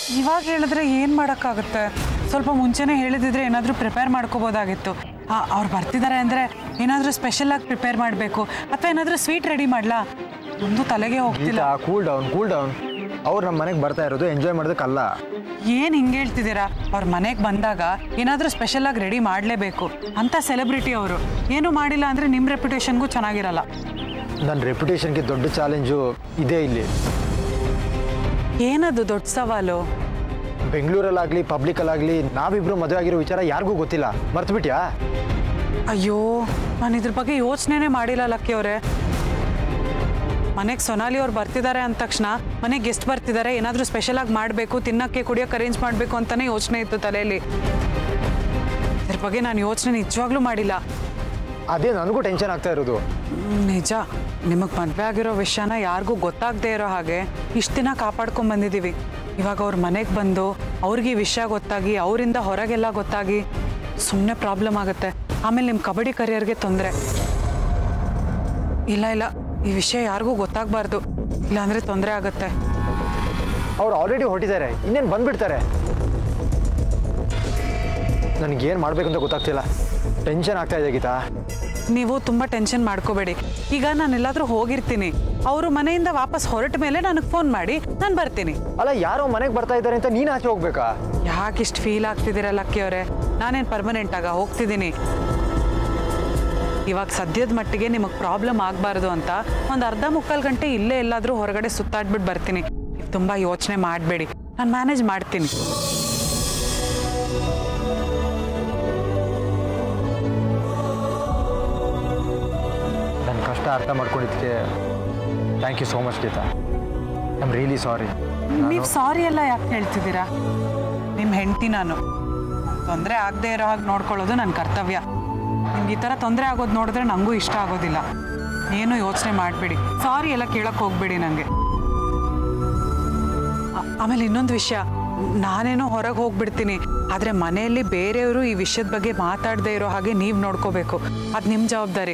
ಇವಾಗ ಹೇಳಿದ್ರೆ ಏನು ಮಾಡೋಕ್ಕಾಗುತ್ತೆ ಸ್ವಲ್ಪ ಮುಂಚೆನೇ ಹೇಳಿದಿದ್ರೆ ಏನಾದರೂ ಪ್ರಿಪೇರ್ ಮಾಡ್ಕೋಬೋದಾಗಿತ್ತು ಅವ್ರು ಬರ್ತಿದ್ದಾರೆ ಅಂದರೆ ಏನಾದರೂ ಸ್ಪೆಷಲಾಗಿ ಪ್ರಿಪೇರ್ ಮಾಡಬೇಕು ಅಥವಾ ಏನಾದರೂ ಸ್ವೀಟ್ ರೆಡಿ ಮಾಡಲಾ ಒಂದು ತಲೆಗೆ ಹೋಗ್ತಿಲ್ಲ Geetha cool down cool down ಅವ್ರು ನಮ್ಮ ಮನೆಗೆ ಬರ್ತಾ ಇರೋದು ಎಂಜಾಯ್ ಮಾಡೋದಕ್ಕಲ್ಲ ಏನು ಹಿಂಗೆ ಹೇಳ್ತಿದ್ದೀರಾ ಅವ್ರ ಮನೆಗೆ ಬಂದಾಗ ಏನಾದರೂ ಸ್ಪೆಷಲಾಗಿ ರೆಡಿ ಮಾಡಲೇಬೇಕು ಅಂತ ಸೆಲೆಬ್ರಿಟಿ ಅವರು ಏನೂ ಮಾಡಿಲ್ಲ ಅಂದರೆ ನಿಮ್ಮ ರೆಪ್ಯುಟೇಷನ್ಗೂ ಚೆನ್ನಾಗಿರಲ್ಲ ನನ್ನ ರೆಪ್ಯುಟೇಷನ್ಗೆ ದೊಡ್ಡ ಚಾಲೆಂಜು ಇದೇ ಇಲ್ಲಿ ಏನದು ದೊಡ್ಡ ಸವಾಲು ಬೆಂಗಳೂರಲ್ಲಾಗಲಿ ಪಬ್ಲಿಕಲ್ಲಾಗಲಿ ನಾವಿಬ್ರು ಮದುವೆ ಆಗಿರೋ ವಿಚಾರ ಯಾರಿಗೂ ಗೊತ್ತಿಲ್ಲ ಮರ್ತ್ಬಿಟ್ಯಾ ಅಯ್ಯೋ ನಾನು ಇದ್ರ ಬಗ್ಗೆ ಯೋಚನೆನೇ ಮಾಡಿಲ್ಲ ಲಕ್ಕಿ ಅವರೇ ಮನೆಗೆ ಸೊನಾಲಿ ಅವ್ರು ಬರ್ತಿದ್ದಾರೆ ಅಂದ ತಕ್ಷಣ ಮನೆಗೆ ಗೆಸ್ಟ್ ಬರ್ತಿದ್ದಾರೆ ಏನಾದರೂ ಸ್ಪೆಷಲಾಗಿ ಮಾಡಬೇಕು ತಿನ್ನಕ್ಕೆ ಕುಡಿಯೋಕೆ ಅರೇಂಜ್ ಮಾಡಬೇಕು ಅಂತಲೇ ಯೋಚನೆ ಇತ್ತು ತಲೆಯಲ್ಲಿ ಇದ್ರ ಬಗ್ಗೆ ನಾನು ಯೋಚನೆ ನಿಜವಾಗ್ಲೂ ಮಾಡಿಲ್ಲ ಅದೇ ನನಗೂ ಟೆನ್ಷನ್ ಆಗ್ತಾ ಇರೋದು ಹ್ಮ್, ನಿಜ ನಿಮಗೆ ಮದುವೆ ಆಗಿರೋ ವಿಷಯನ ಯಾರಿಗೂ ಗೊತ್ತಾಗದೇ ಇರೋ ಹಾಗೆ ಇಷ್ಟು ದಿನ ಕಾಪಾಡ್ಕೊಂಡ್ ಬಂದಿದ್ದೀವಿ ಇವಾಗ ಅವ್ರ ಮನೆಗೆ ಬಂದು ಅವ್ರಿಗೆ ಈ ವಿಷಯ ಗೊತ್ತಾಗಿ ಅವರಿಂದ ಹೊರಗೆಲ್ಲ ಗೊತ್ತಾಗಿ ಸುಮ್ಮನೆ ಪ್ರಾಬ್ಲಮ್ ಆಗುತ್ತೆ ಆಮೇಲೆ ನಿಮ್ಮ ಕಬಡ್ಡಿ ಕರಿಯರ್ಗೆ ತೊಂದರೆ ಇಲ್ಲ ಇಲ್ಲ ಈ ವಿಷಯ ಯಾರಿಗೂ ಗೊತ್ತಾಗಬಾರ್ದು ಇಲ್ಲಾಂದರೆ ತೊಂದರೆ ಆಗುತ್ತೆ ಅವ್ರು ಆಲ್ರೆಡಿ ಹೊರಟಿದ್ದಾರೆ ಇನ್ನೇನು ಬಂದ್ಬಿಡ್ತಾರೆ ನನಗೇನು ಮಾಡಬೇಕು ಅಂತ ಗೊತ್ತಾಗ್ತಿಲ್ಲ ಟೆನ್ಷನ್ ಆಗ್ತಾ ಇದೆ ಗೀತಾ ನೀವು ತುಂಬ ಟೆನ್ಷನ್ ಮಾಡ್ಕೋಬೇಡಿ ಈಗ ನಾನು ಎಲ್ಲಾದರೂ ಹೋಗಿರ್ತೀನಿ ಅವರು ಮನೆಯಿಂದ ವಾಪಸ್ ಹೊರಟ ಮೇಲೆ ನನಗೆ ಫೋನ್ ಮಾಡಿ ನಾನು ಬರ್ತೀನಿ ಅಲ್ಲ ಯಾರೋ ಮನೆಗೆ ಬರ್ತಾ ಇದ್ದಾರೆ ಅಂತ ನೀನು ಆಚೆ ಹೋಗ್ಬೇಕಾ ಯಾಕೆ ಇಷ್ಟು ಫೀಲ್ ಆಗ್ತಿದ್ದೀರಾ ಲಕ್ಕಿ ಅವರೇ ನಾನೇನು ಪರ್ಮನೆಂಟ್ ಆಗ ಹೋಗ್ತಿದ್ದೀನಿ ಇವಾಗ ಸದ್ಯದ ಮಟ್ಟಿಗೆ ನಿಮಗೆ ಪ್ರಾಬ್ಲಮ್ ಆಗಬಾರ್ದು ಅಂತ ಒಂದು ಅರ್ಧ ಮುಕ್ಕಾಲು ಗಂಟೆ ಇಲ್ಲೇ ಎಲ್ಲಾದರೂ ಹೊರಗಡೆ ಸುತ್ತಾಡ್ಬಿಟ್ಟು ಬರ್ತೀನಿ ತುಂಬ ಯೋಚನೆ ಮಾಡಬೇಡಿ ನಾನು ಮ್ಯಾನೇಜ್ ಮಾಡ್ತೀನಿ ನನ್ನ ಕಷ್ಟ ಅರ್ಥ ಮಾಡ್ಕೊಂಡಿದ್ದಕ್ಕೆ thank you so much Geetha I am really sorry ನೀವು ಸಾರಿ ಎಲ್ಲ ಯಾಕೆ ಹೇಳ್ತಿದ್ದೀರಾ ನಿಮ್ಮ ಹೆಂಡತಿ ನಾನು ತೊಂದರೆ ಆಗದೆ ಇರೋ ಹಾಗೆ ನೋಡ್ಕೊಳ್ಳೋದು ನನ್ನ ಕರ್ತವ್ಯ ನಿಮ್ಗೆ ಈ ಥರ ತೊಂದರೆ ಆಗೋದು ನೋಡಿದ್ರೆ ನನಗೂ ಇಷ್ಟ ಆಗೋದಿಲ್ಲ ಏನು ಯೋಚನೆ ಮಾಡಬೇಡಿ ಸಾರಿ ಎಲ್ಲ ಕೇಳಕ್ಕೆ ಹೋಗ್ಬೇಡಿ ನನಗೆ ಆಮೇಲೆ ಇನ್ನೊಂದು ವಿಷಯ ನಾನೇನೋ ಹೊರಗೆ ಹೋಗ್ಬಿಡ್ತೀನಿ ಆದರೆ ಮನೆಯಲ್ಲಿ ಬೇರೆಯವರು ಈ ವಿಷಯದ ಬಗ್ಗೆ ಮಾತಾಡದೇ ಇರೋ ಹಾಗೆ ನೀವು ನೋಡ್ಕೋಬೇಕು ಅದು ನಿಮ್ಮ ಜವಾಬ್ದಾರಿ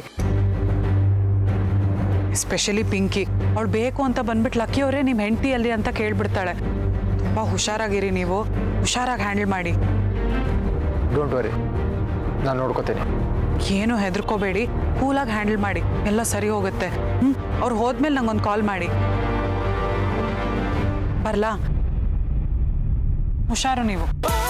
ಎಸ್ಪೆಷಲಿ ಪಿಂಕಿ ಅವಳು ಬೇಕು ಅಂತ ಬಂದ್ಬಿಟ್ಟು ಲಕ್ಕಿ ಅವರೇ ನಿಮ್ಮ ಹೆಂಡತಿ ಅಲ್ಲಿ ಅಂತ ಕೇಳ್ಬಿಡ್ತಾಳೆ ತುಂಬ ಹುಷಾರಾಗಿರಿ ನೀವು ಹುಷಾರಾಗಿ ಹ್ಯಾಂಡಲ್ ಮಾಡಿ ಡೋಂಟ್ ವರಿ ನಾನು ನೋಡ್ಕೋತೀನಿ ಏನು ಹೆದರ್ಕೋಬೇಡಿ ಕೂಲಾಗಿ ಹ್ಯಾಂಡಲ್ ಮಾಡಿ ಎಲ್ಲ ಸರಿ ಹೋಗುತ್ತೆ ಹ್ಞೂ ಅವ್ರು ಹೋದ್ಮೇಲೆ ನಂಗೊಂದು ಕಾಲ್ ಮಾಡಿ ಬರ್ಲಾ ಹುಷಾರು ನೀವು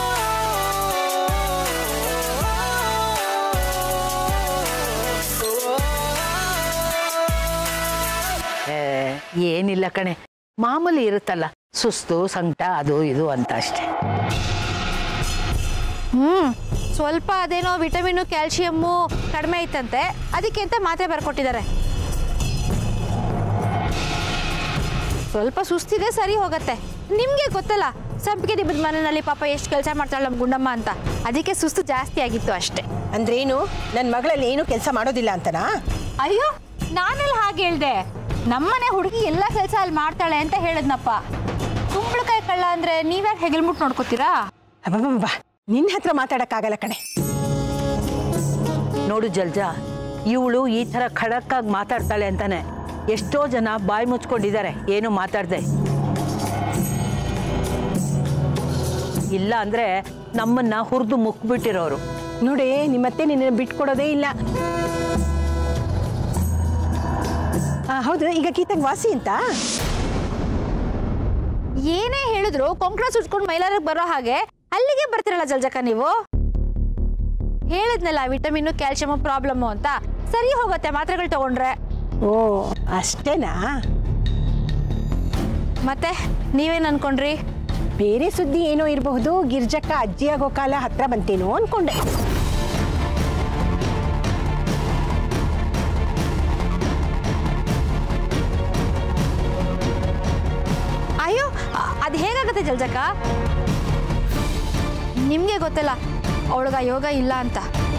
ಏ, ಏನಿಲ್ಲ ಕಣೆ ಮಾಮೂಲಿ ಇರುತ್ತಲ್ಲ ಸುಸ್ತು ಸಂಕಟ ಅದು ಇದು ಅಂತ ಅಷ್ಟೇ ಹ್ಮ್ ಸ್ವಲ್ಪ ಅದೇನೋ ವಿಟಮಿನು ಕ್ಯಾಲ್ಸಿಯಮ್ಮು ಕಡಿಮೆ ಐತಂತೆ ಅದಕ್ಕೆ ಅಂತ ಮಾತ್ರೆ ಬರ್ಕೊಟ್ಟಿದ್ದಾರೆ ಸ್ವಲ್ಪ ಸುಸ್ತಿದೆ ಸರಿ ಹೋಗತ್ತೆ ನಿಮ್ಗೆ ಗೊತ್ತಲ್ಲ ಸಂಪಿಗೆ ದಿಬ್ಬದ ಮನೆಯಲ್ಲಿ ಪಾಪ ಎಷ್ಟು ಕೆಲಸ ಮಾಡ್ತಾಳೆ ನಮ್ಮ ಗುಂಡಮ್ಮ ಅಂತ ಅದಕ್ಕೆ ಸುಸ್ತು ಜಾಸ್ತಿ ಆಗಿತ್ತು ಅಷ್ಟೇ ಅಂದ್ರೇನು ನನ್ನ ಮಗಳಲ್ಲಿ ಏನು ಕೆಲಸ ಮಾಡೋದಿಲ್ಲ ಅಂತನಾ ಅಯ್ಯೋ ನಾನೆಲ್ಲ ಹಾಗೆ ಹೇಳ್ದೆ ನಮ್ಮನೆ ಹುಡುಗಿ ಎಲ್ಲ ಕೆಲಸ ಅಲ್ಲಿ ಮಾಡ್ತಾಳೆ ಅಂತ ಹೇಳಿದ್ನಪ್ಪ ಕುಂಬಳಕಾಯಿ ಕಳ್ಳ ಅಂದ್ರೆ ನೀವ್ಯಾಕೆ ಹೆಗಲ್ಮುಟ್ ನೋಡ್ಕೋತೀರಾ ಅಬ್ಬಬ್ಬಬ್ಬ ನಿನ್ನ ಹತ್ರ ಮಾತಾಡಕ್ಕಾಗಲ್ಲ ಕಣೆ ನೋಡು ಜಲ್ಜಾ ಇವಳು ಈ ಥರ ಖಡಕ್ಕಾಗಿ ಮಾತಾಡ್ತಾಳೆ ಅಂತಾನೆ ಎಷ್ಟೋ ಜನ ಬಾಯಿ ಮುಚ್ಕೊಂಡಿದ್ದಾರೆ ಏನು ಮಾತಾಡ್ದೆ ಇಲ್ಲ ಅಂದ್ರೆ ನಮ್ಮನ್ನ ಹುರಿದು ಮುಕ್ಬಿಟ್ಟಿರೋರು ನೋಡಿ ನಿಮ್ಮತ್ತೆ ನಿನ್ನ ಬಿಟ್ಕೊಡೋದೇ ಇಲ್ಲ ಆ, ಹೌದು ಈಗ ಗೀತಂಗ್ ವಾಸಿ ಅಂತ ಏನೇ ಹೇಳಿದ್ರು ಕೊಂಕಣ ಸುಚ್ಕೊಂಡು ಮೈಲಾರಿಗೆ ಬರೋ ಹಾಗೆ ಅಲ್ಲಿಗೆ ಬರ್ತಿರಲ್ಲ ಜಲ್ಜಕ ನೀವು ಹೇಳಿದ್ನಲ್ಲ ವಿಟಮಿನ್ ಕ್ಯಾಲ್ಸಿಯಮ್ ಪ್ರಾಬ್ಲಮ್ ಅಂತ ಸರಿ ಹೋಗುತ್ತೆ ಮಾತ್ರೆಗಳು ತಗೊಂಡ್ರೆ ಓ ಅಷ್ಟೇನಾ ಮತ್ತೆ ನೀವೇನ್ ಅನ್ಕೊಂಡ್ರಿ ಬೇರೆ ಸುದ್ದಿ ಏನೋ ಇರಬಹುದು ಗಿರ್ಜಕ್ಕ ಅಜ್ಜಿ ಆಗೋ ಕಾಲ ಹತ್ರ ಬಂತೇನೋ ಅನ್ಕೊಂಡೆ ಅಯ್ಯೋ ಅ- ಅದ್ ಹೇಗಾಗತ್ತೆ ಜಲ್ಜಕ ನಿಮ್ಗೆ ಗೊತ್ತಲ್ಲ ಅವಳಗ ಯೋಗ ಇಲ್ಲ ಅಂತ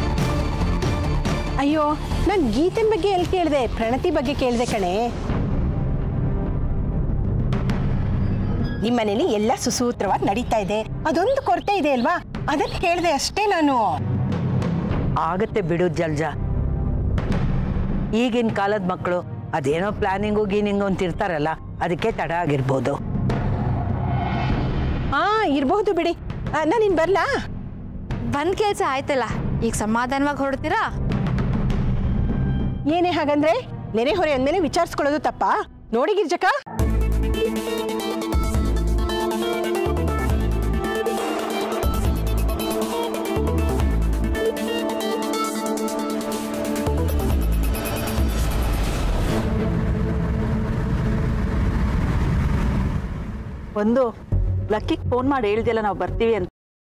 ಅಯ್ಯೋ ನಾನು ಗೀತನ್ ಬಗ್ಗೆ ಎಲ್ಲಿ ಕೇಳಿದೆ ಪ್ರಣತಿ ಬಗ್ಗೆ ಕೇಳಿದೆ ಕಣೆ ನಿಮ್ಮ ಮನೇಲಿ ಎಲ್ಲ ಸುಸೂತ್ರವಾಗಿ ನಡೀತಾ ಇದೆ ಅದೊಂದು ಕೊರತೆ ಇದೆ ಅಲ್ವಾ ಅದನ್ನ ಕೇಳಿದೆ ಅಷ್ಟೇ ನಾನು ಆಗತ್ತೆ ಬಿಡು ಜಲ್ಜಾ ಈಗಿನ ಕಾಲದ ಮಕ್ಕಳು ಅದೇನೋ ಪ್ಲಾನಿಂಗು ಗೀನಿಂಗು ಅಂತ ಇರ್ತಾರಲ್ಲ ಅದಕ್ಕೆ ತಡ ಆಗಿರ್ಬೋದು ಹಾ ಇರಬಹುದು ಬಿಡಿ ನಾನು ಇನ್ನು ಬರಲಾ ಬಂದ್ ಕೆಲಸ ಆಯ್ತಲ್ಲ ಈಗ ಸಮಾಧಾನವಾಗಿ ಹೊರಡ್ತೀರಾ ಏನೇ ಹಾಗಂದ್ರೆ ನೆರೆ ಹೊರೆ ಅಂದಮೇಲೆ ವಿಚಾರಿಸ್ಕೊಳ್ಳೋದು ತಪ್ಪಾ ನೋಡಿ ಗಿರ್ಜಕ್ಕ ಒಂದು ಲಕ್ಕಿಗೆ ಫೋನ್ ಮಾಡಿ ಹೇಳ್ದಿಲ್ಲ ನಾವು ಬರ್ತೀವಿ ಅಂತ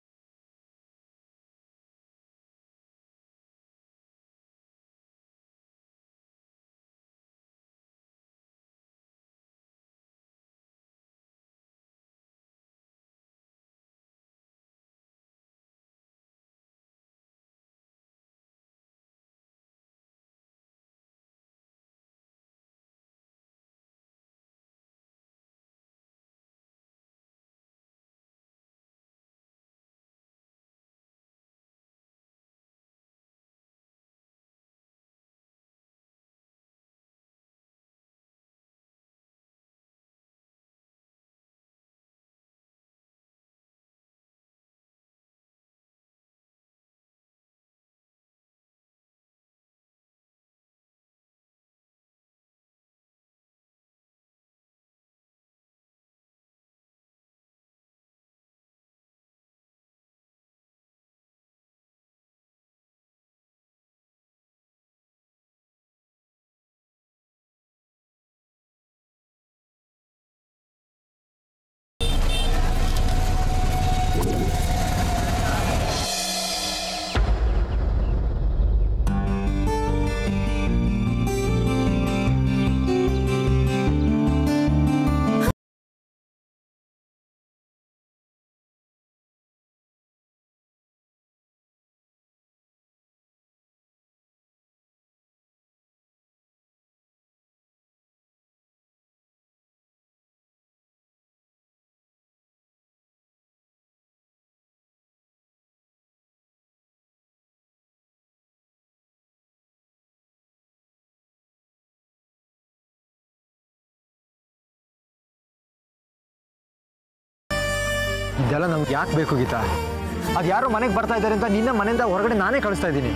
ಇದೆಲ್ಲ ನಮ್ಗೆ ಯಾಕೆ ಬೇಕು ಗೀತಾ ಅದು ಯಾರೋ ಮನೆಗೆ ಬರ್ತಾ ಇದ್ದಾರೆ ಅಂತ ನಿನ್ನ ಮನೆಯಿಂದ ಹೊರಗಡೆ ನಾನೇ ಕಳಿಸ್ತಾ ಇದ್ದೀನಿ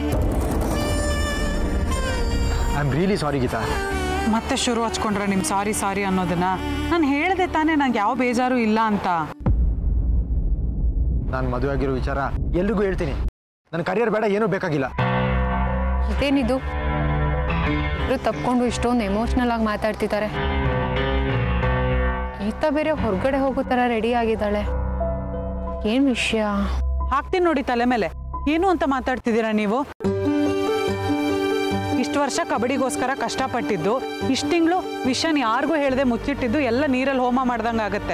I am really sorry Geetha ಮತ್ತೆ ಶುರು ಹಚ್ಕೊಂಡ್ರೆ ನಿಮ್ಮ ಸಾರಿ ಸಾರಿ ಅನ್ನೋದನ್ನ ನಾನು ಹೇಳಿದೆ ತಾನೇ ನಂಗೆ ಯಾವ ಬೇಜಾರು ಇಲ್ಲ ಅಂತ ನಾನು ಮದುವೆ ಆಗಿರೋ ವಿಚಾರ ಎಲ್ರಿಗೂ ಹೇಳ್ತೀನಿ ನನ್ನ ಕರಿಯರ್ ಬೇಡ ಏನೂ ಬೇಕಾಗಿಲ್ಲ ಇದೇನಿದು ಇಬ್ರು ತಪ್ಕೊಂಡು ಇಷ್ಟೊಂದು ಎಮೋಷ್ನಲ್ ಆಗಿ ಮಾತಾಡ್ತಿದ್ದಾರೆ ಗೀತಾ ಬೇರೆ ಹೊರಗಡೆ ಹೋಗೋ ಥರ ರೆಡಿ ಆಗಿದ್ದಾಳೆ ಏನು ವಿಷಯ ಹಾಕ್ತೀನಿ ನೋಡಿ ತಲೆ ಮೇಲೆ ಏನು ಅಂತ ಮಾತಾಡ್ತಿದ್ದೀರಾ ನೀವು ಇಷ್ಟು ವರ್ಷ ಕಬಡ್ಡಿಗೋಸ್ಕರ ಕಷ್ಟಪಟ್ಟಿದ್ದು ಇಷ್ಟು ತಿಂಗಳು ವಿಷನ್ ಯಾರಿಗೂ ಹೇಳ್ದೆ ಮುಚ್ಚಿಟ್ಟಿದ್ದು ಎಲ್ಲ ನೀರಲ್ಲಿ ಹೋಮ ಮಾಡ್ದಂಗೆ ಆಗತ್ತೆ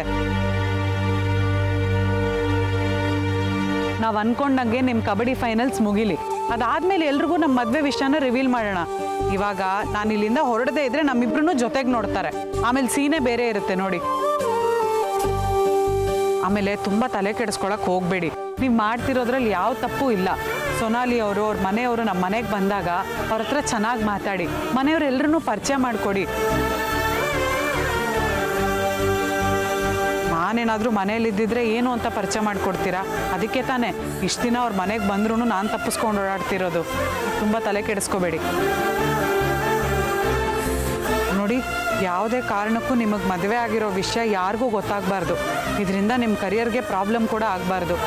ನಾವು ಅನ್ಕೊಂಡಂಗೆ ನಿಮ್ಮ ಕಬಡ್ಡಿ ಫೈನಲ್ಸ್ ಮುಗಿಲಿ ಅದಾದ್ಮೇಲೆ ಎಲ್ರಿಗೂ ನಮ್ಮ ಮದುವೆ ವಿಷಯನ ರಿವೀಲ್ ಮಾಡೋಣ ಇವಾಗ ನಾನು ಇಲ್ಲಿಂದ ಹೊರಡದೇ ಇದ್ರೆ ನಮ್ಮಿಬ್ರು ಜೊತೆಗೆ ನೋಡ್ತಾರೆ ಆಮೇಲೆ ಸೀನೆ ಬೇರೆ ಇರುತ್ತೆ ನೋಡಿ ಆಮೇಲೆ ತುಂಬಾ ತಲೆ ಕೆಡಿಸ್ಕೊಳಕ್ ಹೋಗ್ಬೇಡಿ ನೀವು ಮಾಡ್ತಿರೋದ್ರಲ್ಲಿ ಯಾವ ತಪ್ಪು ಇಲ್ಲ ಸೊನಾಲಿ ಅವರು ಅವ್ರ ಮನೆಯವರು ನಮ್ಮ ಮನೆಗೆ ಬಂದಾಗ ಅವ್ರ ಹತ್ರ ಚೆನ್ನಾಗಿ ಮಾತಾಡಿ ಮನೆಯವ್ರೆಲ್ಲರನ್ನೂ ಪರಿಚಯ ಮಾಡಿಕೊಡಿ ನಾನೇನಾದರೂ ಮನೇಲಿದ್ದಿದ್ರೆ ಏನು ಅಂತ ಪರಿಚಯ ಮಾಡಿಕೊಡ್ತೀರಾ ಅದಕ್ಕೆ ತಾನೇ ಇಷ್ಟು ದಿನ ಅವ್ರ ಮನೆಗೆ ಬಂದ್ರೂ ನಾನು ತಪ್ಪಿಸ್ಕೊಂಡು ಓಡಾಡ್ತಿರೋದು ತುಂಬ ತಲೆ ಕೆಡಿಸ್ಕೋಬೇಡಿ ನೋಡಿ ಯಾವುದೇ ಕಾರಣಕ್ಕೂ ನಿಮಗೆ ಮದುವೆ ಆಗಿರೋ ವಿಷಯ ಯಾರಿಗೂ ಗೊತ್ತಾಗಬಾರ್ದು ಇದರಿಂದ ನಿಮ್ಮ ಕರಿಯರ್ಗೆ ಪ್ರಾಬ್ಲಮ್ ಕೂಡ ಆಗಬಾರ್ದು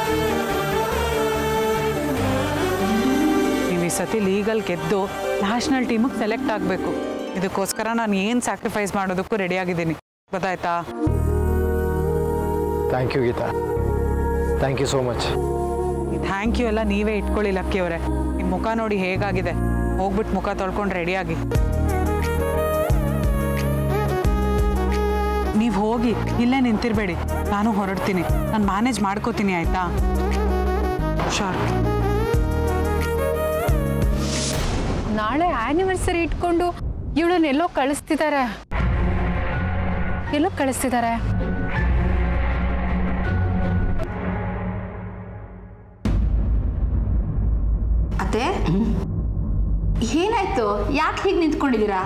ನೀವು ಈ ಸತಿ ಲೀಗಲ್ ಗೆದ್ದು ನ್ಯಾಷನಲ್ ಟೀಮಿಗೆ ಸೆಲೆಕ್ಟ್ ಆಗಬೇಕು ಇದಕ್ಕೋಸ್ಕರ ನಾನು ಏನು ಸ್ಯಾಕ್ರಿಫೈಸ್ ಮಾಡೋದಕ್ಕೂ ರೆಡಿಯಾಗಿದ್ದೀನಿ ಗೊತ್ತಾಯ್ತಾ thank you Geetha thank you so much thank you ಎಲ್ಲ ನೀವೇ ಇಟ್ಕೊಳ್ಳಿ ಲಕ್ಕಿ ಅವರೇ ನಿಮ್ಮ ಮುಖ ನೋಡಿ ಹೇಗಾಗಿದೆ ಹೋಗ್ಬಿಟ್ಟು ಮುಖ ತೊಳ್ಕೊಂಡು ರೆಡಿಯಾಗಿ ನೀವು ಹೋಗಿ ಇಲ್ಲೇ ನಿಂತಿರಬೇಡಿ ನಾನು ಹೊರಡ್ತೀನಿ ನಾನು ಮ್ಯಾನೇಜ್ ಮಾಡ್ಕೋತೀನಿ ಆಯ್ತಾ ಹುಷಾರ್ ನಾಳೆ ಆ್ಯನಿವರ್ಸರಿ ಇಟ್ಕೊಂಡು ಇವಳನ್ನ ಎಲ್ಲೋ ಕಳಿಸ್ತಿದ್ದಾರೆ ಎಲ್ಲೋ ಕಳಿಸ್ತಿದ್ದಾರೆ ಅತ್ತೆ ಏನಾಯ್ತು ಯಾಕೆ ಹೀಗೆ ನಿಂತ್ಕೊಂಡಿದ್ದೀರಾ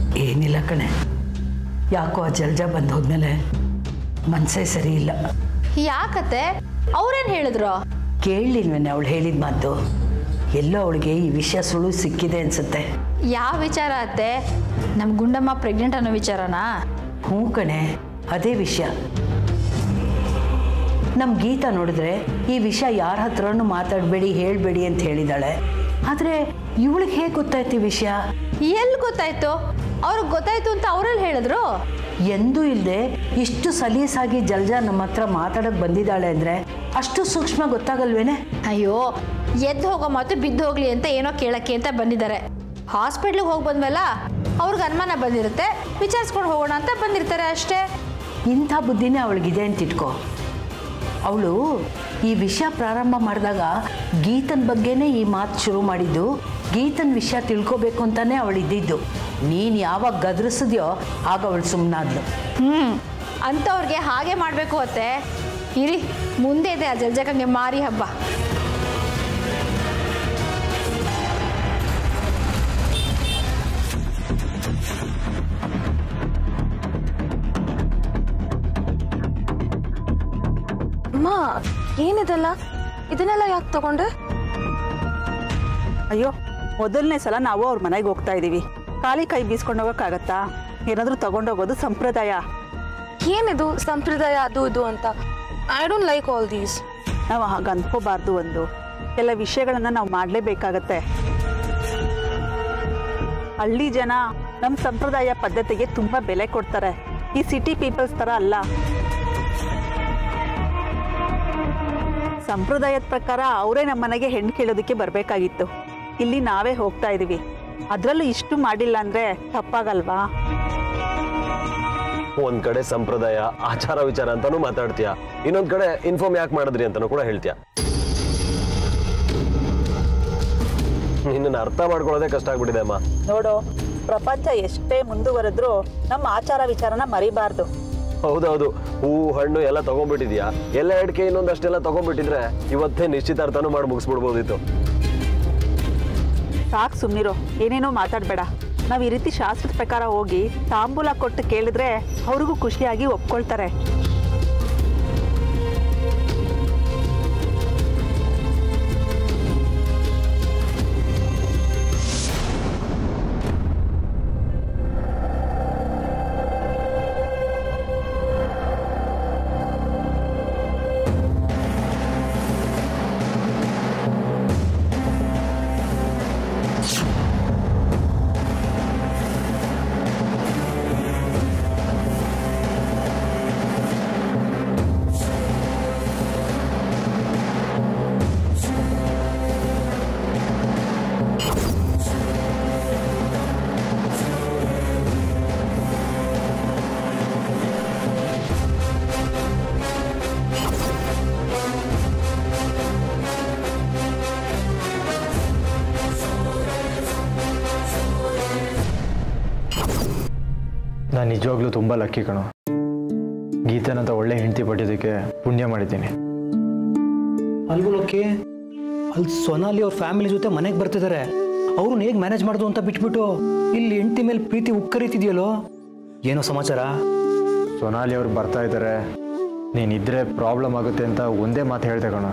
ಏನಿಲ್ಲ ಕಣೆ ಯಾಕೋ ಆ ಜಲ್ಜ ಬಂದು ಹೋದ್ಮೇಲೆ ಮನಸ್ಸೇ ಸರಿ ಇಲ್ಲ ಯಾಕತ್ತೆ ಅವ್ರೇನು ಹೇಳಿದ್ರು ಕೇಳಲಿಲ್ವೇನೆ ಅವಳು ಹೇಳಿದ ಮಾತು ಎಲ್ಲೋ ಅವಳಿಗೆ ಈ ವಿಷಯ ಸುಳ್ಳು ಸಿಕ್ಕಿದೆ ಅನ್ಸುತ್ತೆ ಯಾವ ವಿಚಾರ ಅತ್ತೆ ನಮ್ಮ ಗುಂಡಮ್ಮ ಪ್ರೆಗ್ನೆಂಟ್ ಅನ್ನೋ ವಿಚಾರನಾ ಹ್ಞೂ ಕಣೆ ಅದೇ ವಿಷಯ ನಮ್ಮ ಗೀತಾ ನೋಡಿದ್ರೆ ಈ ವಿಷಯ ಯಾರ ಹತ್ರನೂ ಮಾತಾಡಬೇಡಿ ಹೇಳಬೇಡಿ ಅಂತ ಹೇಳಿದಾಳೆ ಆದರೆ ಇವಳಿಗೆ ಹೇಗೆ ಗೊತ್ತಾಯ್ತು ಈ ವಿಷಯ ಎಲ್ಲಿ ಗೊತ್ತಾಯ್ತು ಅವ್ರಿಗೆ ಗೊತ್ತಾಯ್ತು ಅಂತ ಅವ್ರಲ್ಲಿ ಹೇಳಿದ್ರು ಎಂದೂ ಇಲ್ಲದೆ ಇಷ್ಟು ಸಲೀಸಾಗಿ ಜಲ್ಜಾ ನಮ್ಮ ಹತ್ರ ಮಾತಾಡೋಕೆ ಬಂದಿದ್ದಾಳೆ ಅಂದರೆ ಅಷ್ಟು ಸೂಕ್ಷ್ಮ ಗೊತ್ತಾಗಲ್ವೇನೆ ಅಯ್ಯೋ ಎದ್ದು ಹೋಗೋ ಮಾತು ಬಿದ್ದು ಹೋಗ್ಲಿ ಅಂತ ಏನೋ ಕೇಳಕ್ಕೆ ಅಂತ ಬಂದಿದ್ದಾರೆ ಹಾಸ್ಪಿಟ್ಲಿಗೆ ಹೋಗಿ ಬಂದ್ಮೇಲ ಅವ್ರಿಗೆ ಅನುಮಾನ ಬಂದಿರುತ್ತೆ ವಿಚಾರಿಸ್ಕೊಂಡು ಹೋಗೋಣ ಅಂತ ಬಂದಿರ್ತಾರೆ ಅಷ್ಟೇ ಇಂಥ ಬುದ್ಧಿನೇ ಅವಳಿಗಿದೆ ಅಂತ ಇಟ್ಕೋ ಅವಳು ಈ ವಿಷಯ ಪ್ರಾರಂಭ ಮಾಡಿದಾಗ ಗೀತನ ಬಗ್ಗೆನೇ ಈ ಮಾತು ಶುರು ಮಾಡಿದ್ದು ಗೀತನ ವಿಷಯ ತಿಳ್ಕೊಬೇಕು ಅಂತಾನೆ ಅವಳು ಇದ್ದಿದ್ದು ನೀನು ಯಾವಾಗ ಗದರಿಸಿದ್ಯೋ ಆಗ ಅವಳು ಸುಮ್ಮನಾದ್ಲು ಹ್ಞೂ ಅಂಥವ್ರಿಗೆ ಹಾಗೆ ಮಾಡಬೇಕು ಅತ್ತೆ ಇರಿ ಮುಂದೆ ಇದೆ ಆ ಜಲ್ಜಕಂಗೆ ಮಾರಿ ಹಬ್ಬ ಅಮ್ಮ ಏನಿದೆಲ್ಲ ಇದನ್ನೆಲ್ಲ ಯಾಕೆ ತಗೊಂಡೆ ಅಯ್ಯೋ ಮೊದಲನೇ ಸಲ ನಾವು ಅವ್ರ ಮನೆಗೆ ಹೋಗ್ತಾ ಇದ್ದೀವಿ ಖಾಲಿ ಕೈ ಬೀಸ್ಕೊಂಡು ಹೋಗೋಕ್ಕಾಗತ್ತಾ ಏನಾದರೂ ತಗೊಂಡೋಗೋದು ಸಂಪ್ರದಾಯ ಏನಿದು ಸಂಪ್ರದಾಯ ಅದು ಇದು ಅಂತ I don't like all these ನಾವು ಹಾಗೆ ಅನ್ಕೋಬಾರ್ದು ಒಂದು ಎಲ್ಲ ವಿಷಯಗಳನ್ನು ನಾವು ಮಾಡಲೇಬೇಕಾಗತ್ತೆ ಹಳ್ಳಿ ಜನ ನಮ್ಮ ಸಂಪ್ರದಾಯ ಪದ್ಧತಿಗೆ ತುಂಬ ಬೆಲೆ ಕೊಡ್ತಾರೆ ಈ ಸಿಟಿ ಪೀಪಲ್ಸ್ ಥರ ಅಲ್ಲ ಸಂಪ್ರದಾಯದ ಪ್ರಕಾರ ಅವರೇ ನಮ್ಮ ಮನೆಗೆ ಹೆಣ್ಣು ಕೇಳೋದಕ್ಕೆ ಬರಬೇಕಾಗಿತ್ತು ಇಲ್ಲಿ ನಾವೇ ಹೋಗ್ತಾ ಇದೀವಿ ಅದರಲ್ಲೂ ಇಷ್ಟು ಮಾಡಿಲ್ಲ ಅಂದರೆ ತಪ್ಪಾಗಲ್ವಾ ಒಂದ್ ಕಡೆ ಸಂಪ್ರದಾಯ ಆಚಾರ ವಿಚಾರ ಅಂತಾನು ಮಾತಾಡ್ತೀಯ ಇನ್ನೊಂದ್ ಕಡೆ ಇನ್ಫಾರ್ಮ್ ಯಾಕೆ ಮಾಡಿದ್ರಿ ಅಂತಾನು ಕೂಡ ಹೇಳ್ತೀಯ ನಿನ್ನ ಅರ್ಥ ಮಾಡ್ಕೊಳ್ಳೋದೇ ಕಷ್ಟ ಆಗ್ಬಿಟ್ಟಿದೆ ಅಮ್ಮ ನೋಡು ಪ್ರಪಂಚ ಎಷ್ಟೇ ಮುಂದುವರೆದ್ರೂ ನಮ್ಮ ಆಚಾರ ವಿಚಾರನ ಮರಿಬಾರ್ದು ಹೌದೌದು ಹೂವು ಹಣ್ಣು ಎಲ್ಲ ತಗೊಂಡ್ಬಿಟ್ಟಿದ್ಯಾ ಎಲ್ಲ ಅಡಿಕೆ ಇನ್ನೊಂದಷ್ಟೆಲ್ಲ ತಗೊಂಡ್ಬಿಟ್ಟಿದ್ರೆ ಇವತ್ತೇ ನಿಶ್ಚಿತಾರ್ಥನೂ ಮಾಡಿ ಮುಗಿಸ್ಬಿಡ್ಬೋದಿತ್ತು ಸಾಕು ಸುಮ್ಮನಿರೋ ಏನೇನೋ ಮಾತಾಡಬೇಡ ನಾವು ಈ ರೀತಿ ಶಾಸ್ತ್ರದ ಪ್ರಕಾರ ಹೋಗಿ ತಾಂಬೂಲ ಕೊಟ್ಟು ಕೇಳಿದ್ರೆ ಅವ್ರಿಗೂ ಖುಷಿಯಾಗಿ ಒಪ್ಕೊಳ್ತಾರೆ ನಾನು ನಿಜವಾಗ್ಲೂ ತುಂಬ ಲಕ್ಕಿ ಕಣೋ ಗೀತನಂತ ಒಳ್ಳೆ ಹೆಂಡತಿ ಪಟ್ಟಿದ್ದಕ್ಕೆ ಪುಣ್ಯ ಮಾಡಿದ್ದೀನಿ ಅಲ್ಗೂ ಲೋಕಿ ಅಲ್ಲಿ ಸೊನಾಲಿ ಅವ್ರ ಫ್ಯಾಮಿಲಿ ಜೊತೆ ಮನೆಗೆ ಬರ್ತಿದ್ದಾರೆ ಅವ್ರನ್ನ ಹೇಗೆ ಮ್ಯಾನೇಜ್ ಮಾಡೋದು ಅಂತ ಬಿಟ್ಬಿಟ್ಟು ಇಲ್ಲಿ ಹೆಂಡತಿ ಮೇಲೆ ಪ್ರೀತಿ ಉಕ್ಕರಿತಿದೆಯಲ್ಲೋ ಏನೋ ಸಮಾಚಾರ ಸೊನಾಲಿ ಅವ್ರು ಬರ್ತಾ ಇದ್ದಾರೆ ನೀನಿದ್ರೆ ಪ್ರಾಬ್ಲಮ್ ಆಗುತ್ತೆ ಅಂತ ಒಂದೇ ಮಾತು ಹೇಳ್ದೆ ಕಣ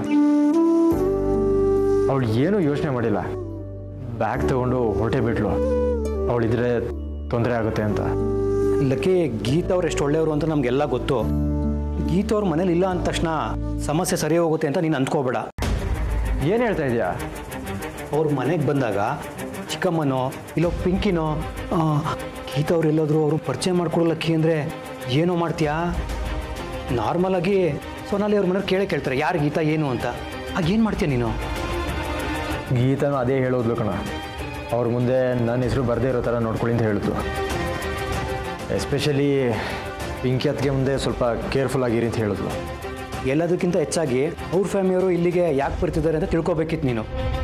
ಅವಳು ಏನೂ ಯೋಚನೆ ಮಾಡಿಲ್ಲ ಬ್ಯಾಗ್ ತಗೊಂಡು ಹೊರಟೆ ಬಿಟ್ಲು ಅವಳಿದ್ರೆ ತೊಂದರೆ ಆಗುತ್ತೆ ಅಂತ ಲಕ್ಕಿ ಗೀತಾ ಅವ್ರು ಎಷ್ಟು ಒಳ್ಳೆಯವರು ಅಂತ ನಮಗೆಲ್ಲ ಗೊತ್ತು ಗೀತಾ ಅವ್ರ ಮನೇಲಿ ಇಲ್ಲ ಅಂದ ತಕ್ಷಣ ಸಮಸ್ಯೆ ಸರಿ ಹೋಗುತ್ತೆ ಅಂತ ನೀನು ಅಂದ್ಕೋಬೇಡ ಏನು ಹೇಳ್ತಾ ಇದೆಯಾ ಅವ್ರ ಮನೆಗೆ ಬಂದಾಗ ಚಿಕ್ಕಮ್ಮನೋ ಇಲ್ಲೋ ಪಿಂಕಿನೋ ಆ, ಗೀತಾ ಅವ್ರು ಎಲ್ಲಾದರೂ ಅವರು ಪರಿಚಯ ಮಾಡ್ಕೊಡ್ಲಕ್ಕಿ ಅಂದರೆ ಏನೋ ಮಾಡ್ತೀಯಾ ನಾರ್ಮಲ್ ಆಗಿ ಸೋನಾಲಿ ಅವ್ರ ಮನೆಯವ್ರು ಕೇಳೇ ಕೇಳ್ತಾರೆ ಯಾರು ಗೀತಾ ಏನು ಅಂತ ಆಗ ಏನು ಮಾಡ್ತೀಯ ನೀನು ಗೀತನೂ ಅದೇ ಹೇಳೋದ್ಲು ಕಣ ಅವ್ರ ಮುಂದೆ ನನ್ನ ಹೆಸರು ಬರದೇ ಇರೋ ಥರ ನೋಡ್ಕೊಳ್ಳಿ ಅಂತ ಹೇಳಿದ್ರು ಎಸ್ಪೆಷಲಿ ಪಿಂಕಿ ಅತ್ತಿಗೆ ಮುಂದೆ ಸ್ವಲ್ಪ ಕೇರ್ಫುಲ್ ಆಗಿರಿ ಅಂತ ಹೇಳಿದ್ಲು ಎಲ್ಲದಕ್ಕಿಂತ ಹೆಚ್ಚಾಗಿ ಅವ್ರ ಫ್ಯಾಮಿಲಿಯವರು ಇಲ್ಲಿಗೆ ಯಾಕೆ ಬರ್ತಿದ್ದಾರೆ ಅಂತ ತಿಳ್ಕೊಬೇಕಿತ್ತು ನೀನು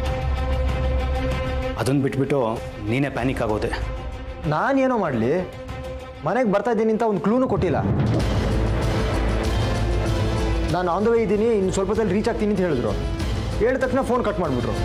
ಅದನ್ನು ಬಿಟ್ಬಿಟ್ಟು ನೀನೇ ಪ್ಯಾನಿಕ್ ಆಗೋದೆ ನಾನೇನೋ ಮಾಡಲಿ ಮನೆಗೆ ಬರ್ತಾ ಇದ್ದೀನಿ ಅಂತ ಒಂದು ಕ್ಲೂನು ಕೊಟ್ಟಿಲ್ಲ ನಾನು ಆನ್ ದ ವೇ ಇದ್ದೀನಿ ಇನ್ನು ಸ್ವಲ್ಪ ಹೊತ್ತಲ್ಲಿ ರೀಚ್ ಆಗ್ತೀನಿ ಅಂತ ಹೇಳಿದ್ರು ಹೇಳಿದ ತಕ್ಷಣ ಫೋನ್ ಕಟ್ ಮಾಡಿಬಿಟ್ರು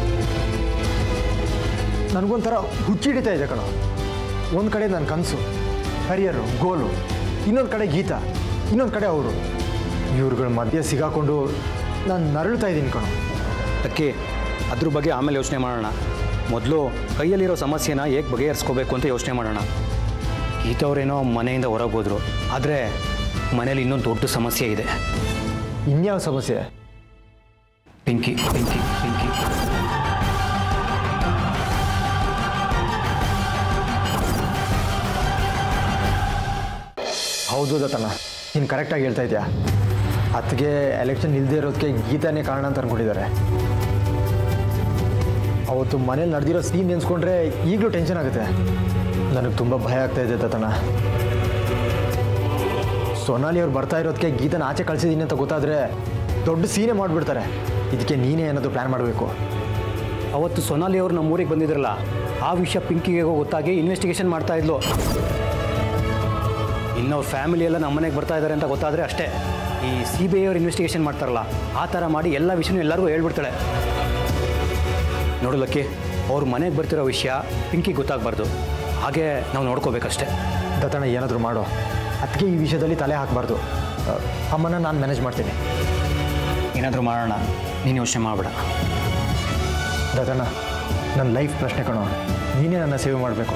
ನನಗೊಂಥರ ಹುಚ್ಚಿಡಿತಾ ಇದೆ ಕಣ ಒಂದು ಕಡೆ ನನ್ನ ಕನಸು ಕರಿಯರು ಗೋಲು ಇನ್ನೊಂದು ಕಡೆ ಗೀತ ಇನ್ನೊಂದು ಕಡೆ ಅವರು ಇವ್ರುಗಳ ಮಧ್ಯೆ ಸಿಗಾಕೊಂಡು ನಾನು ನರಳ್ತಾ ಇದ್ದೀನಿ ಕಣೋ ಅದಕ್ಕೆ ಅದ್ರ ಬಗ್ಗೆ ಆಮೇಲೆ ಯೋಚನೆ ಮಾಡೋಣ ಮೊದಲು ಕೈಯಲ್ಲಿರೋ ಸಮಸ್ಯೆನ ಹೇಗೆ ಬಗೆಹರಿಸ್ಕೋಬೇಕು ಅಂತ ಯೋಚನೆ ಮಾಡೋಣ ಗೀತವ್ರೇನೋ ಮನೆಯಿಂದ ಹೊರಗೆ ಹೋದ್ರು ಆದರೆ ಮನೇಲಿ ಇನ್ನೊಂದು ದೊಡ್ಡ ಸಮಸ್ಯೆ ಇದೆ ಇನ್ಯಾವ ಸಮಸ್ಯೆ ಪಿಂಕಿ ಪಿಂಕಿ ಪಿಂಕಿ ಹೌದು ದತ್ತಣ್ಣ ನೀನು ಕರೆಕ್ಟಾಗಿ ಹೇಳ್ತಾ ಇದೆಯಾ ಅದಕ್ಕೆ ಎಲೆಕ್ಷನ್ ಇಲ್ಲದೆ ಇರೋದಕ್ಕೆ ಗೀತಾನೇ ಕಾರಣ ಅಂತ ಅಂದ್ಕೊಂಡಿದ್ದಾರೆ ಅವತ್ತು ಮನೇಲಿ ನಡೆದಿರೋ ಸೀನ್ ನೆನೆಸ್ಕೊಂಡ್ರೆ ಈಗಲೂ ಟೆನ್ಷನ್ ಆಗುತ್ತೆ ನನಗೆ ತುಂಬ ಭಯ ಆಗ್ತಾ ಇದೆ ದತ್ತಣ್ಣ ಸೊನಾಲಿ ಅವ್ರು ಬರ್ತಾ ಇರೋದಕ್ಕೆ ಗೀತನ ಆಚೆ ಕಳಿಸಿದ್ದೀನಿ ಅಂತ ಗೊತ್ತಾದರೆ ದೊಡ್ಡ ಸೀನೇ ಮಾಡಿಬಿಡ್ತಾರೆ ಇದಕ್ಕೆ ನೀನೇ ಏನಾದರೂ ಪ್ಲ್ಯಾನ್ ಮಾಡಬೇಕು ಅವತ್ತು ಸೊನಾಲಿ ಅವರು ನಮ್ಮ ಊರಿಗೆ ಬಂದಿದ್ರಲ್ಲ ಆ ವಿಷಯ ಪಿಂಕಿಗೆ ಗೊತ್ತಾಗಿ ಇನ್ವೆಸ್ಟಿಗೇಷನ್ ಮಾಡ್ತಾ ಇದ್ಲು ಇನ್ನು ಅವ್ರ ಫ್ಯಾಮಿಲಿ ಎಲ್ಲ ನಮ್ಮ ಮನೆಗೆ ಬರ್ತಾ ಇದ್ದಾರೆ ಅಂತ ಗೊತ್ತಾದರೆ ಅಷ್ಟೇ ಈ ಸಿ ಬಿ ಐ ಅವ್ರು ಇನ್ವೆಸ್ಟಿಗೇಷನ್ ಮಾಡ್ತಾರಲ್ಲ ಆ ಥರ ಮಾಡಿ ಎಲ್ಲ ವಿಷಯನೂ ಎಲ್ಲರಿಗೂ ಹೇಳ್ಬಿಡ್ತಾಳೆ ನೋಡಲಕ್ಕೆ ಅವ್ರ ಮನೆಗೆ ಬರ್ತಿರೋ ವಿಷಯ ಪಿಂಕಿಗೆ ಗೊತ್ತಾಗಬಾರ್ದು ಹಾಗೆ ನಾವು ನೋಡ್ಕೋಬೇಕಷ್ಟೇ ದತ್ತಣ್ಣ ಏನಾದರೂ ಮಾಡೋ ಅದಕ್ಕೆ ಈ ವಿಷಯದಲ್ಲಿ ತಲೆ ಹಾಕಬಾರ್ದು ಅಮ್ಮನ ನಾನು ಮ್ಯಾನೇಜ್ ಮಾಡ್ತೀನಿ ಏನಾದರೂ ಮಾಡೋಣ ನೀನು ಯೋಚನೆ ಮಾಡಬೇಡ ದತ್ತಣ್ಣ ನನ್ನ ಲೈಫ್ ಪ್ರಶ್ನೆ ಕಣೋ ನೀನೇ ನನ್ನ ಸೇವೆ ಮಾಡಬೇಕು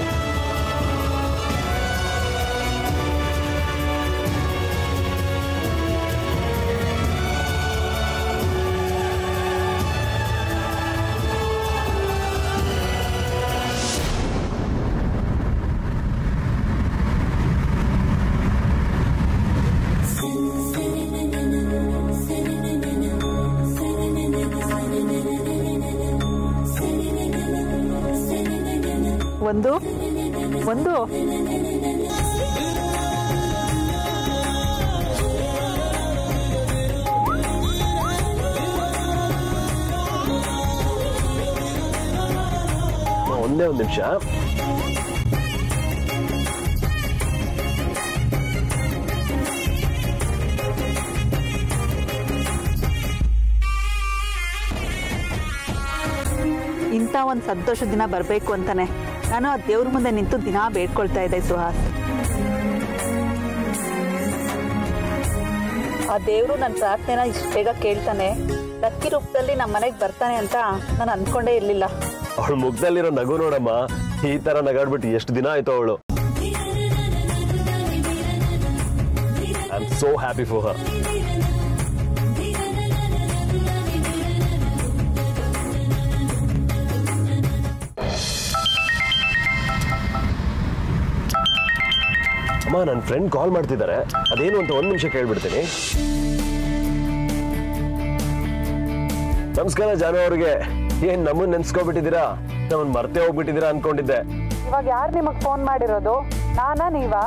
ಒಂದು ಒಂದು ಒಂದೇ ಒಂದು ನಿಮಿಷ ಇಂಥ ಒಂದು ಸಂತೋಷದ ದಿನ ಬರಬೇಕು ಅಂತಾನೆ ನಾನು ಆ ದೇವ್ರ ಮುಂದೆ ನಿಂತು ದಿನ ಬೇಡ್ಕೊಳ್ತಾ ಇದ್ದೆ ಸುಹಾಸ್ ಆ ದೇವರು ನನ್ನ ಪ್ರಾರ್ಥನೆನ ಇಷ್ಟು ಬೇಗ ಕೇಳ್ತಾನೆ ಲಕ್ಕಿ ರೂಪದಲ್ಲಿ ನಮ್ಮ ಮನೆಗೆ ಬರ್ತಾನೆ ಅಂತ ನಾನು ಅನ್ಕೊಂಡೇ ಇರಲಿಲ್ಲ ಅವಳ ಮುಖದಲ್ಲಿರೋ ನಗು ನೋಡಮ್ಮ ಈ ತರ ನಗಾಡ್ಬಿಟ್ಟು ಎಷ್ಟು ದಿನ ಆಯ್ತು ಅವಳು I am so happy for her ಅಮ್ಮ ನನ್ನ ಫ್ರೆಂಡ್ ಕಾಲ್ ಮಾಡ್ತಿದ್ದಾರೆ ಅದೇನು ಅಂತ ಒಂದು ನಿಮಿಷ ಕೇಳ್ಬಿಡ್ತೀನಿ ನಮಸ್ಕಾರ ಜಾನು ಅವ್ರಿಗೆ ಏನ್ ನಮ್ಮನ್ನ ನೆನ್ಸ್ಕೊಬಿಟ್ಟಿದ್ದೀರಾ ನಮ್ಮನ್ನ ಮರ್ತೇ ಹೋಗ್ಬಿಟ್ಟಿದ್ದೀರಾ ಅನ್ಕೊಂಡಿದ್ದೆ ಇವಾಗ ಯಾರು ನಿಮಗೆ ಫೋನ್ ಮಾಡಿರೋದು ನಾನಾ ನೀವಾ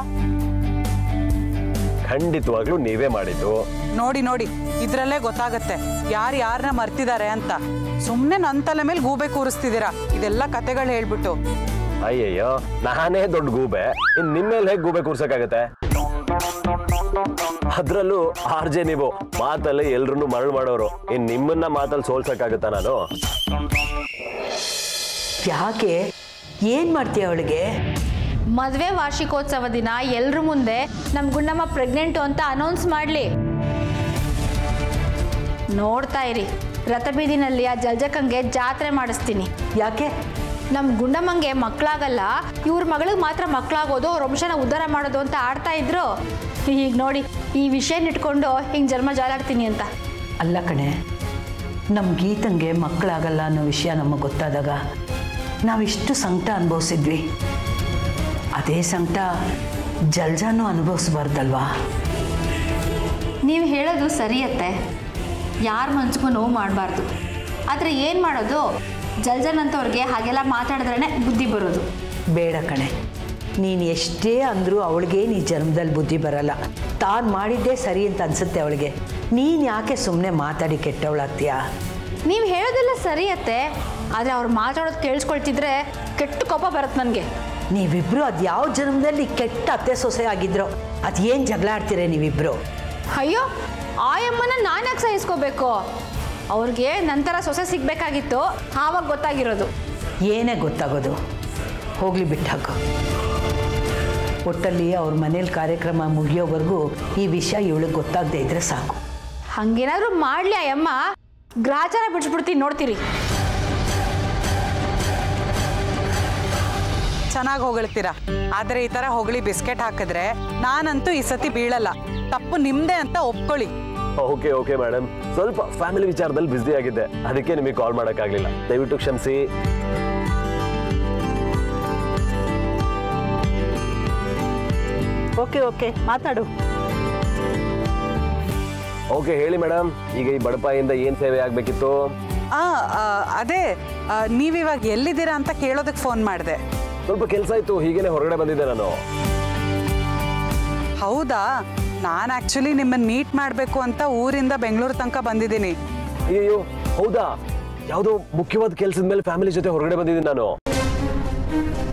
ಖಂಡಿತವಾಗ್ಲೂ ನೀವೇ ಮಾಡಿದ್ದು ನೋಡಿ ನೋಡಿ ಇದ್ರಲ್ಲೇ ಗೊತ್ತಾಗತ್ತೆ ಯಾರು ಯಾರನ್ನ ಮರ್ತಿದ್ದಾರೆ ಅಂತ ಸುಮ್ಮನೆ ನನ್ನ ತಲೆ ಮೇಲೆ ಗೂಬೆ ಕೂರಿಸ್ತಿದ್ದೀರಾ ಇದೆಲ್ಲ ಕತೆಗಳು ಹೇಳ್ಬಿಟ್ಟು ಅಯ್ಯಯ್ಯೋ ನಾನೇ ದೊಡ್ಡ ಗೂಬೆ ಇನ್ ನಿಮ್ಮೇಲೆ ಹೇಗೆ ಗೂಬೆ ಕೂರ್ಸಕ್ಕಾಗತ್ತೆ ಅದ್ರಲ್ಲೂ ಆರ್ ಜೆ ನೀವು ಮಾತಲ್ಲಿ ಎಲ್ರನ್ನೂ ಮರಳು ಮಾಡೋರು ಇನ್ ನಿಮ್ಮನ್ನ ಮಾತಲ್ಲಿ ಸೋಲ್ಸಕ್ಕಾಗತ್ತಾ ನಾನು ಯಾಕೆ ಏನು ಮಾಡ್ತೀಯ ಅವಳಿಗೆ ಮದುವೆ ವಾರ್ಷಿಕೋತ್ಸವ ದಿನ ಎಲ್ರ ಮುಂದೆ ನಮ್ಮ ಗುಂಡಮ್ಮ ಪ್ರೆಗ್ನೆಂಟು ಅಂತ ಅನೌನ್ಸ್ ಮಾಡಲಿ ನೋಡ್ತಾ ಇರಿ ರಥಬೀದಿನಲ್ಲಿ ಆ ಜಲ್ಜಕ್ಕಂಗೆ ಜಾತ್ರೆ ಮಾಡಿಸ್ತೀನಿ ಯಾಕೆ ನಮ್ಮ ಗುಂಡಮ್ಮಂಗೆ ಮಕ್ಕಳಾಗಲ್ಲ ಇವ್ರ ಮಗಳಿಗೆ ಮಾತ್ರ ಮಕ್ಕಳಾಗೋದು ಅವ್ರ ವಂಶನ ಉದ್ಧಾರ ಮಾಡೋದು ಅಂತ ಆಡ್ತಾ ಇದ್ರು ಈಗ ನೋಡಿ ಈ ವಿಷಯನ ಇಟ್ಕೊಂಡು ಹಿಂಗೆ ಜನ್ಮ ಜಾಲಾಡ್ತೀನಿ ಅಂತ ಅಲ್ಲ ಕಣೆ ನಮ್ಮ ಗೀತಂಗೆ ಮಕ್ಕಳಾಗಲ್ಲ ಅನ್ನೋ ವಿಷಯ ನಮಗೆ ಗೊತ್ತಾದಾಗ ನಾವಿಷ್ಟು ಸಂಕಟ ಅನುಭವಿಸಿದ್ವಿ ಅದೇ ಸಂಕಟ ಜಲ್ಜಾನು ಅನುಭವಿಸ್ಬಾರ್ದಲ್ವಾ ನೀವು ಹೇಳೋದು ಸರಿಯತ್ತೆ ಯಾರ ಮನ್ಸಿಗೂ ನೋವು ಮಾಡಬಾರ್ದು ಆದರೆ ಏನು ಮಾಡೋದು ಜಲ್ಜನ್ ಅಂತವ್ರಿಗೆ ಹಾಗೆಲ್ಲ ಮಾತಾಡಿದ್ರೇ ಬುದ್ಧಿ ಬರೋದು ಬೇಡ ಕಣೆ ನೀನು ಎಷ್ಟೇ ಅಂದರೂ ಅವಳಿಗೆ ನೀ ಜನ್ಮದಲ್ಲಿ ಬುದ್ಧಿ ಬರಲ್ಲ ತಾನು ಮಾಡಿದ್ದೇ ಸರಿ ಅಂತ ಅನ್ಸುತ್ತೆ ಅವಳಿಗೆ ನೀನು ಯಾಕೆ ಸುಮ್ಮನೆ ಮಾತಾಡಿ ಕೆಟ್ಟವಳಾಗ್ತೀಯಾ ನೀವು ಹೇಳೋದೆಲ್ಲ ಸರಿಯತ್ತೆ ಆದರೆ ಅವ್ರು ಮಾತಾಡೋದು ಕೇಳಿಸ್ಕೊಳ್ತಿದ್ರೆ ಕೆಟ್ಟ ಕೋಪ ಬರುತ್ತೆ ನನಗೆ ನೀವಿಬ್ರು ಅದು ಯಾವ ಜನ್ಮದಲ್ಲಿ ಕೆಟ್ಟ ಅತ್ತೆ ಸೊಸೆ ಆಗಿದ್ರೋ ಅದು ಏನು ಜಗಳ ಆಡ್ತೀರ ನೀವಿಬ್ರು ಅಯ್ಯೋ ಆಯಮ್ಮನ ನಾನು ಯಾಕೆ ಸಹಿಸ್ಕೋಬೇಕು ಅವ್ರಿಗೆ ನಂತರ ಸೊಸೆ ಸಿಗಬೇಕಾಗಿತ್ತು ಆವಾಗ ಗೊತ್ತಾಗಿರೋದು ಏನೇ ಗೊತ್ತಾಗೋದು ಹೋಗ್ಲಿ ಬಿಟ್ಟಾಕು ಒಟ್ಟಲ್ಲಿ ಅವ್ರ ಮನೇಲಿ ಕಾರ್ಯಕ್ರಮ ಮುಗಿಯೋವರೆಗೂ ಈ ವಿಷಯ ಇವಳಿಗೆ ಗೊತ್ತಾಗದೇ ಇದ್ರೆ ಸಾಕು ಹಂಗೇನಾದ್ರೂ ಮಾಡ್ಲಿ ಅಯ್ಯಮ್ಮ ಗ್ರಾಚಾರ ಬಿಡಿಸ್ಬಿಡ್ತೀನಿ ನೋಡ್ತೀರಿ ಚೆನ್ನಾಗಿ ಹೊಗಳ್ತೀರಾ ಆದ್ರೆ ಈ ತರ ಹೊಗಳಿ ಬಿಸ್ಕೆಟ್ ಹಾಕಿದ್ರೆ ನಾನಂತೂ ಈ ಸತಿ ಬೀಳಲ್ಲ ತಪ್ಪು ನಿಮ್ದೇ ಅಂತ ಒಪ್ಕೊಳ್ಳಿ ಓಕೆ ಓಕೆ ಮೇಡಮ್ ಸ್ವಲ್ಪ ಫ್ಯಾಮಿಲಿ ವಿಚಾರದಲ್ಲಿ ಬ್ಯುಸಿ ಆಗಿದ್ದೆ ಅದಕ್ಕೆ ನಿಮಗೆ ಕಾಲ್ ಮಾಡೋಕ್ಕಾಗಲಿಲ್ಲ ದಯವಿಟ್ಟು ಕ್ಷಮಿಸಿ ಓಕೆ ಓಕೆ ಮಾತಾಡು ಓಕೆ ಹೇಳಿ ಮೇಡಮ್ ಈಗ ಈ ಬಡಪಾಯಿಂದ ಏನು ಸೇವೆ ಆಗಬೇಕಿತ್ತು ಆ ಆ, ಅದೇ ಆ, ನೀವಿವಾಗ ಎಲ್ಲಿದ್ದೀರಾ ಅಂತ ಕೇಳೋದಕ್ಕೆ ಫೋನ್ ಮಾಡಿದೆ ಸ್ವಲ್ಪ ಕೆಲಸ ಇತ್ತು ಹೀಗೇನೆ ಹೊರಗಡೆ ಬಂದಿದ್ದೆ ನಾನು ಹೌದಾ ನಾನು ಆ್ಯಕ್ಚುಲಿ ನಿಮ್ಮನ್ನು ಮೀಟ್ ಮಾಡಬೇಕು ಅಂತ ಊರಿಂದ ಬೆಂಗಳೂರು ತನಕ ಬಂದಿದ್ದೀನಿ ಅಯ್ಯೋ ಹೌದಾ ಯಾವುದೋ ಮುಖ್ಯವಾದ ಕೆಲಸದ ಮೇಲೆ ಫ್ಯಾಮಿಲಿ ಜೊತೆ ಹೊರಗಡೆ ಬಂದಿದ್ದೀನಿ ನಾನು